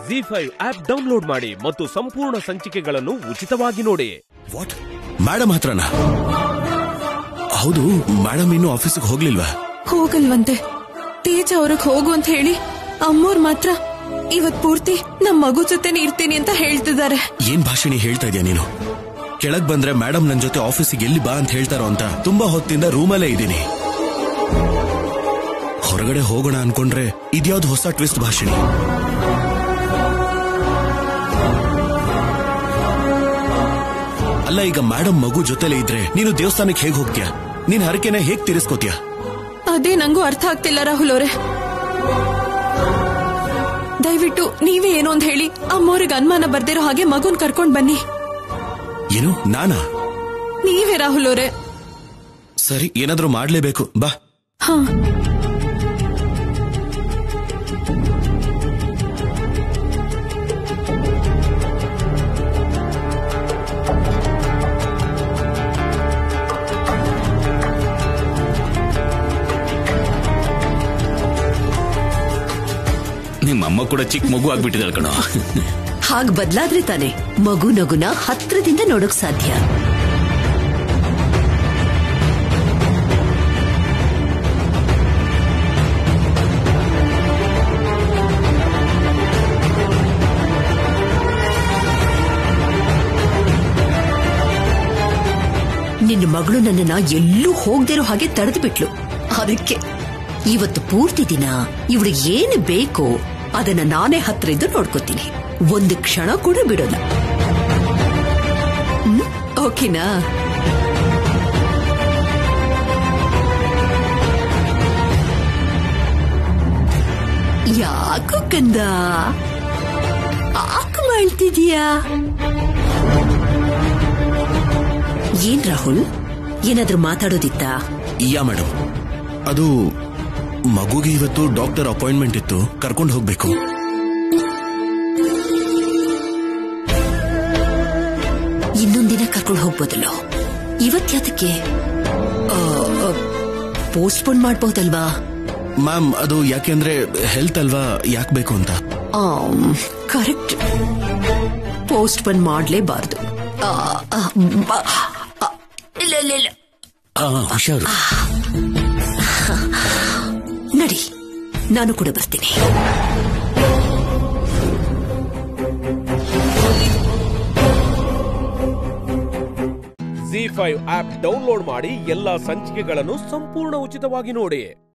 G five app download ಮಾಡಿ ಮತ್ತು ಸಂಪೂರ್ಣ ಸಂಚಿಕೆಗಳನ್ನು ಉಚಿತವಾಗಿ ನೋಡಿ ವಾಟ್ ಮೇಡಮ್ ಹತ್ರನಾ ಹೌದು ಮೇಡಮ್ ಇನ್ನು ಆಫೀಸಿಗೆ ಹೋಗ್ಲಿಲ್ವಾ ಹೋಗಲ್ವಂತೆ ತೇಜ ಅವ್ರಿಗೆ ಹೋಗು ಅಂತ ಹೇಳಿ ಅಮ್ಮೋರ್ ಮಾತ್ರ ಇವತ್ ಪೂರ್ತಿ ನಮ್ ಮಗು ಜೊತೆನೆ ಇರ್ತೀನಿ ಅಂತ ಹೇಳ್ತಿದ್ದಾರೆ ಏನ್ ಭಾಷಣಿ ಹೇಳ್ತಾ ಇದೀಯ ನೀನು ಕೆಳಗ್ ಬಂದ್ರೆ ಮೇಡಮ್ ನನ್ ಜೊತೆ ಆಫೀಸಿಗೆ ಎಲ್ಲಿ ಬಾ ಅಂತ ಹೇಳ್ತಾರೋ ಅಂತ ತುಂಬಾ ಹೊತ್ತಿಂದ ರೂಮಲ್ಲೇ ಇದ್ದೀನಿ ಹೊರಗಡೆ ಹೋಗೋಣ ಅನ್ಕೊಂಡ್ರೆ ಇದ್ಯಾವ್ದು ಹೊಸ ಟ್ವಿಸ್ಟ್ ಭಾಷಣಿ ಅಲ್ಲ ಈಗ ಮೇಡಮ್ ಮಗು ಜೊತೆಲೇ ಇದ್ರೆ ನೀನು ದೇವಸ್ಥಾನಕ್ಕೆ ಹೇಗ್ ಹೋಗ್ತೀಯ ನೀನ್ ಹರಕೆನ ಹೇಗ್ ತೀರಿಸ್ಕೋತೀಯ ಅದೇ ನಂಗೂ ಅರ್ಥ ಆಗ್ತಿಲ್ಲ ರಾಹುಲ್ ಅವರೇ ದಯವಿಟ್ಟು ನೀವೇ ಏನು ಅಂತ ಹೇಳಿ ಅಮ್ಮೋರಿಗೆ ಅನುಮಾನ ಬರ್ದಿರೋ ಹಾಗೆ ಮಗುನ್ ಕರ್ಕೊಂಡ್ ಬನ್ನಿ ಏನು ನಾನಾ ನೀವೇ ರಾಹುಲ್ ಅವರೇ ಸರಿ ಏನಾದ್ರೂ ಮಾಡ್ಲೇಬೇಕು ಬಾ ಹಾ ನಿಮ್ಮಮ್ಮ ಕೂಡ ಚಿಕ್ಕ ಮಗು ಆಗ್ಬಿಟ್ಟಿದ್ದಾಳೆ ಕಣೋ ಹಾಗ್ ಬದ್ಲಾದ್ರೆ ತಾನೆ ಮಗು ನಗುನ ಹತ್ರದಿಂದ ನೋಡೋಕ್ ಸಾಧ್ಯ ನಿನ್ನ ಮಗಳು ನನ್ನನ್ನ ಎಲ್ಲೂ ಹೋಗ್ದಿರೋ ಹಾಗೆ ತಡೆದು ಬಿಟ್ಲು ಅದಕ್ಕೆ ಇವತ್ತು ಪೂರ್ತಿ ದಿನ ಇವಳಿಗೆ ಏನು ಬೇಕೋ ಅದನ್ನ ನಾನೇ ಹತ್ರ ಇದ್ದು ನೋಡ್ಕೋತೀನಿ ಒಂದು ಕ್ಷಣ ಕೂಡ ಬಿಡೋಲ್ಲ ಹ್ಮ್? ಓಕೆನಾ ಯಾಕೋ ಕಂದ ಯಾಕೆ ಮಾಡ್ತಿದೀಯಾ ಏನ್ ರಾಹುಲ್ ಏನಾದ್ರೂ ಮಾತಾಡೋದಿತ್ತಾ ಯಾ ಮೇಡಮ್ ಅದು ಮಗುಗೆ ಇವತ್ತು ಡಾಕ್ಟರ್ ಅಪಾಯಿಂಟ್ಮೆಂಟ್ ಇತ್ತು ಕರ್ಕೊಂಡು ಹೋಗ್ಬೇಕು ಇನ್ನೊಂದಿನ ಕರ್ಕೊಂಡು ಹೋಗ್ಬೋದಲ್ಲೋ ಇವತ್ ಯಾತಕ್ಕೆ ಪೋಸ್ಟ್ಪೋನ್ ಮಾಡ್ಬೋದಲ್ವಾ ಮ್ಯಾಮ್ ಅದು ಯಾಕೆಂದ್ರೆ ಹೆಲ್ತ್ ಅಲ್ವಾ ಯಾಕೆ ಬೇಕು ಅಂತ ಕರೆಕ್ಟ್ ಪೋಸ್ಟ್ಪೋನ್ ಮಾಡ್ಲೇಬಾರ್ದು ಆ, ಆ, ಬ- ಆ, ಇಲ್ಲ ಇಲ್ಲ ಇಲ್ಲ ಆ, ಹುಷಾರು ನಡಿ ನಾನು ಕೂಡ ಬರ್ತೀನಿ ಜಿ ಫೈವ್ ಆಪ್ ಡೌನ್ಲೋಡ್ ಮಾಡಿ ಎಲ್ಲಾ ಸಂಚಿಕೆಗಳನ್ನು ಸಂಪೂರ್ಣ ಉಚಿತವಾಗಿ ನೋಡಿ